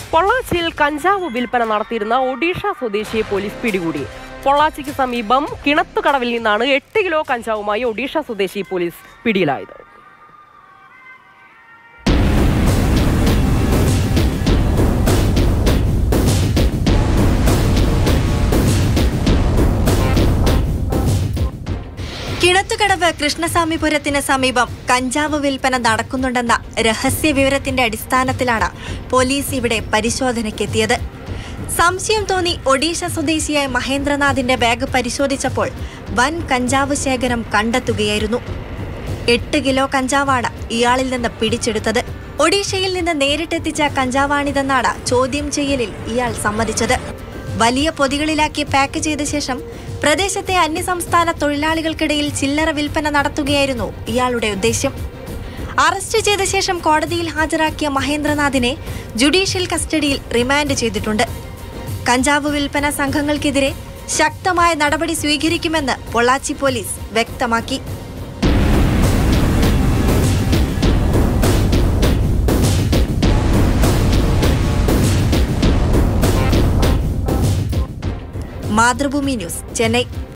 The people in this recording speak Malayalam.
പൊള്ളാച്ചിയിൽ കഞ്ചാവ് വിൽപ്പന നടത്തിയിരുന്ന ഒഡീഷ സ്വദേശിയെ പോലീസ് പിടികൂടി പൊള്ളാച്ചിക്ക് സമീപം കിണത്തുകടവിൽ നിന്നാണ് എട്ട് കിലോ കഞ്ചാവുമായി ഒഡീഷ സ്വദേശി പോലീസ് പിടിയിലായത് കിണത്തുകടവ് കൃഷ്ണസ്വാമിപുരത്തിന് സമീപം കഞ്ചാവ് വിൽപ്പന നടക്കുന്നുണ്ടെന്ന രഹസ്യ വിവരത്തിന്റെ അടിസ്ഥാനത്തിലാണ് പോലീസ് ഇവിടെ പരിശോധനയ്ക്കെത്തിയത് സംശയം തോന്നി ഒഡീഷ സ്വദേശിയായ മഹേന്ദ്രനാഥിന്റെ ബാഗ് പരിശോധിച്ചപ്പോൾ വൻ കഞ്ചാവ് ശേഖരം കണ്ടെത്തുകയായിരുന്നു എട്ട് കിലോ കഞ്ചാവാണ് ഇയാളിൽ നിന്ന് പിടിച്ചെടുത്തത് ഒഡീഷയിൽ നിന്ന് നേരിട്ടെത്തിച്ച കഞ്ചാവാണിതെന്നാണ് ചോദ്യം ചെയ്യലിൽ ഇയാൾ സമ്മതിച്ചത് വലിയ പൊതികളിലാക്കി പാക്ക് ചെയ്ത ശേഷം പ്രദേശത്തെ അന്യസംസ്ഥാന തൊഴിലാളികൾക്കിടയിൽ ചില്ലറ വിൽപ്പന നടത്തുകയായിരുന്നു ഇയാളുടെ ഉദ്ദേശ്യം അറസ്റ്റ് ചെയ്ത ശേഷം കോടതിയിൽ ഹാജരാക്കിയ മഹേന്ദ്രനാഥിനെ ജുഡീഷ്യൽ കസ്റ്റഡിയിൽ റിമാൻഡ് ചെയ്തിട്ടുണ്ട് കഞ്ചാവ് വിൽപ്പന സംഘങ്ങൾക്കെതിരെ ശക്തമായ നടപടി സ്വീകരിക്കുമെന്ന് പൊള്ളാച്ചി പോലീസ് വ്യക്തമാക്കി മാതൃഭൂമി ന്യൂസ് ചെന്നൈ